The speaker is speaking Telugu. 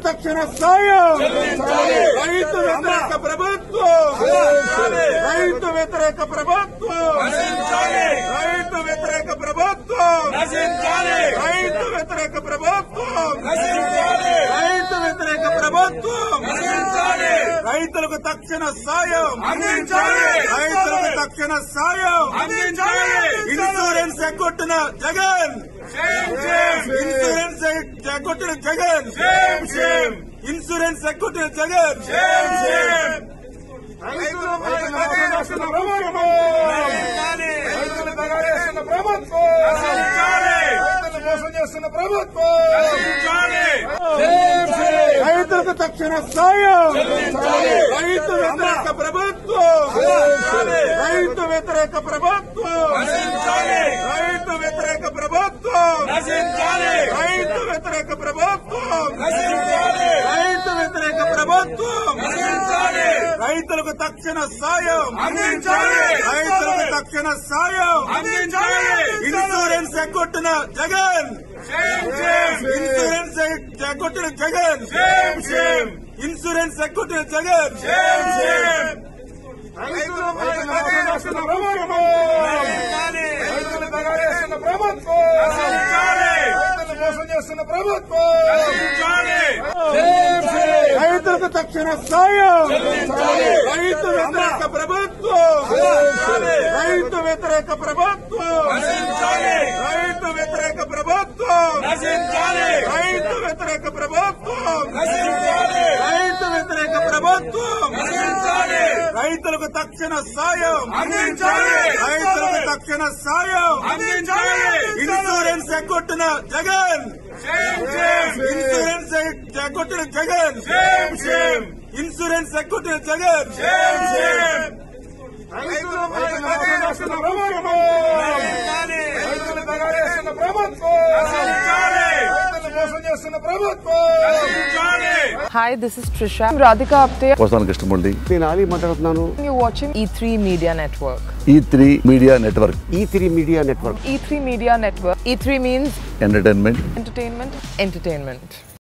తక్షణ సాయం రైతు వ్యతిరేక ప్రభుత్వం రైతు వ్యతిరేక ప్రభుత్వం రైతు వ్యతిరేక ప్రభుత్వం రైతు వ్యతిరేక ప్రభుత్వం రైతు వ్యతిరేక ప్రభుత్వం రైతులకు తక్షణ సాయం రైతులకు తక్షణ సాయం ఇన్సూరెన్స్ ఎగ్గొట్టిన జగన్ ఇన్సూరెన్స్ ఎగ్గొట్టిన జగన్ ఇన్సూరెన్స్ ఎగ్గొట్టిన జగన్ రైతులకు తక్షణ సాయం రైతు వ్యతిరేక ప్రభుత్వం రైతు వ్యతిరేక ప్రభుత్వం రైతు వ్యతిరేక ప్రభుత్వం రైతు వ్యతిరేక ప్రభుత్వం రైతు వ్యతిరేక ప్రభుత్వం రైతులకు తక్షణ సాయం రైతులకు తక్షణ సాయం ఇన్సూరెన్స్ ఎగ్గొట్టిన జగన్ ఇన్సూరెన్స్ ఎగ్గొట్టిన జగన్ ఇన్సూరెన్స్ ఎగ్గొట్టిన జగన్ రైతులకు తక్షణ సాయం రైతు వ్యతిరేక ప్రభుత్వం రైతు వ్యతిరేక ప్రభుత్వం రైతు వ్యతిరేక ప్రభుత్వం రైతు వ్యతిరేక ప్రభుత్వం రైతు వ్యతిరేక ప్రభుత్వం రైతులకు తక్షణ సాయం రైతులకు తక్షణ సాయం ఇన్సూరెన్స్ ఎగ్గొట్టిన జగన్ ఇన్సూరెన్స్ ఎగ్గొట్టిన జగన్ ఇన్సూరెన్స్ ఎగ్గొట్టిన Jagan Hi, this is Trisha. I'm Radhika Apte. వస్తాను కృష్ణమూర్తి నేను ఆలీ మాట్లాడుతున్నాను You're watching E3 Media Network. E three media network E three media network E3 Media Network. E3 means entertainment entertainment, entertainment.